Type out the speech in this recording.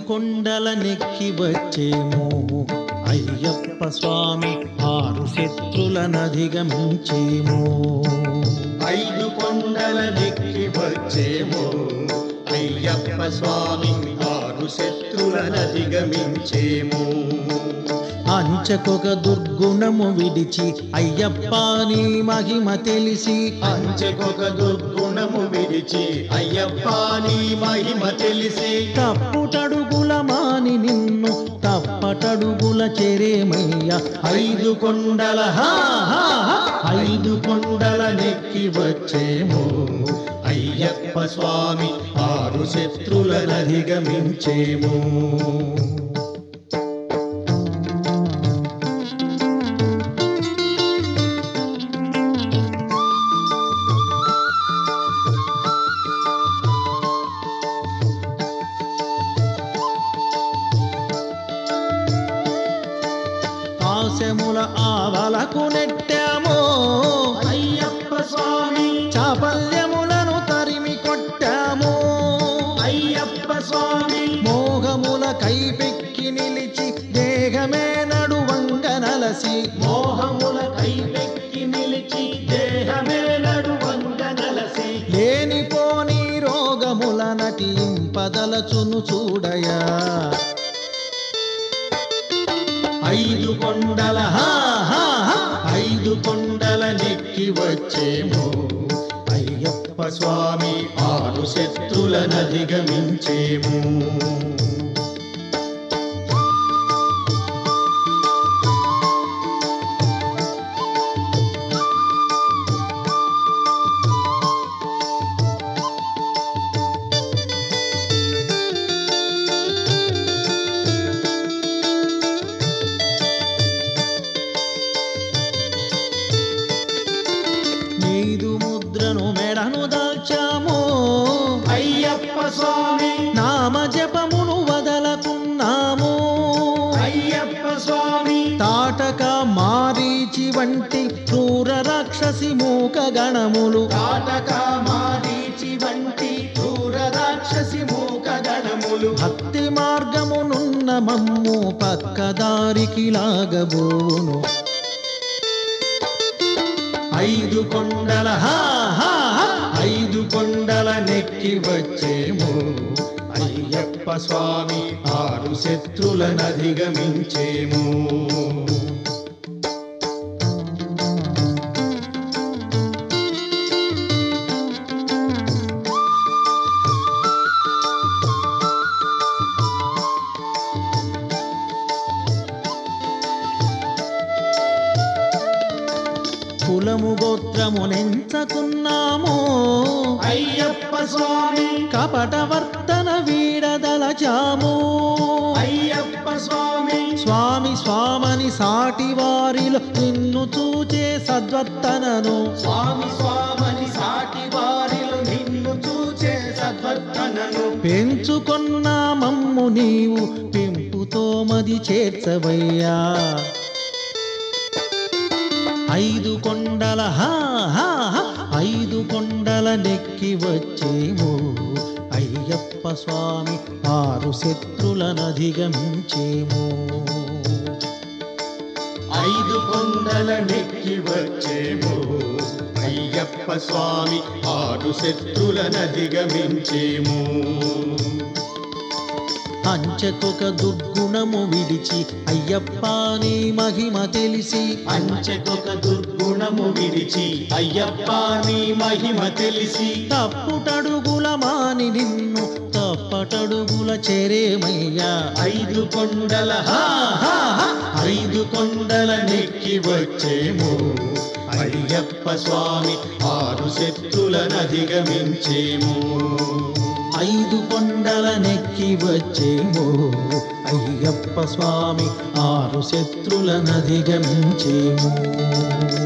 కొండల నెక్కి వచ్చేమో అయ్యప్ప స్వామి ఆరు శత్రులనధిగమించేమో ఐదు కొండల నెక్కి వచ్చేమో అయ్యప్ప స్వామి ఆరు శత్రులనధిగమించేమో అంచకొక దుర్గుణము విడిచి అయ్యప్ప నీ మహిమ తెలిసి అంచెకొక దుర్గుణము విడిచి అయ్యప్ప నీ మహిమ తెలిసి తప్పుటడుగుల మాని నిన్ను తప్పటడుగుల చెరేమయ్య ఐదు కొండల హా హా హా, ఐదు కొండల నెక్కి వచ్చేమో అయ్యప్ప స్వామి ఆరు శత్రులనధిగమించేమో ఆశముల ఆవలకు నెట్టామో అయ్యప్ప స్వామి చాపల్యములను తరిమి కొట్టాము అయ్యప్ప స్వామి మోహముల కైపెక్కి నిలిచి దేహమే నడువంగ నలసి మోహముల కైపెక్కి నిలిచి దేహమే నడువంగ నలసి లేనిపోని రోగముల నటింపదలచును చూడయా ఐదు కొండల హా హా హా, ఐదు కొండల నెక్కి వచ్చేమో అయ్యప్ప స్వామి ఆరు శత్రులనధిగమించేమో నీదు ముద్రను మెడను దాల్చాము అయ్యప్ప స్వామి నామ జపమును వదలకున్నాము అయ్యప్ప స్వామి తాటక మారీచి వంటి క్రూర రాక్షసి మూక గణములు కాటక మారీచి వంటి క్రూర రాక్షసి మూక గణములు భక్తి మార్గమునున్న మమ్ము పక్కదారికి లాగబోను ఐదు కొండల హా హా హా, ఐదు కొండల నెక్కి వచ్చేమో అయ్యప్ప స్వామి ఆరు శత్రులనధిగమించేమో కులము గోత్రమునెంచకున్నాము అయ్యప్ప స్వామి కపట వర్తన వీడదలచాము అయ్యప్ప స్వామి స్వామి స్వామని సాటి వారిలో నిన్ను చూచే సద్వర్తనను స్వామి స్వామని సాటి వారిలో నిన్ను చూచే సద్వర్తనను పెంచుకొన్న మమ్ము నీవు పెంపుతో మది చేర్చవయ్యా ఐదు కొండల హా హా హా, ఐదు కొండల నెక్కి వచ్చేమో అయ్యప్ప స్వామి ఆరు శత్రులనధిగమించేమో ఐదు కొండల నెక్కి వచ్చేమో అయ్యప్ప స్వామి ఆరు శత్రులనధిగమించేమో అంచెకొక దుర్గుణము విడిచి అయ్యప్ప నీ మహిమ తెలిసి అంచెకొక దుర్గుణము విడిచి అయ్యప్ప నీ మహిమ తెలిసి తప్పుటడుగుల మాని నిన్ను తప్పటడుగుల చెరేమయ్యా ఐదు కొండల హా హా హా, ఐదు కొండల నెక్కి వచ్చేమో అయ్యప్ప స్వామి ఆరు శత్రులనధిగమించేమో ఐదు కొండల నెక్కి వచ్చేమో అయ్యప్ప స్వామి ఆరు శత్రులనధిగమించేమో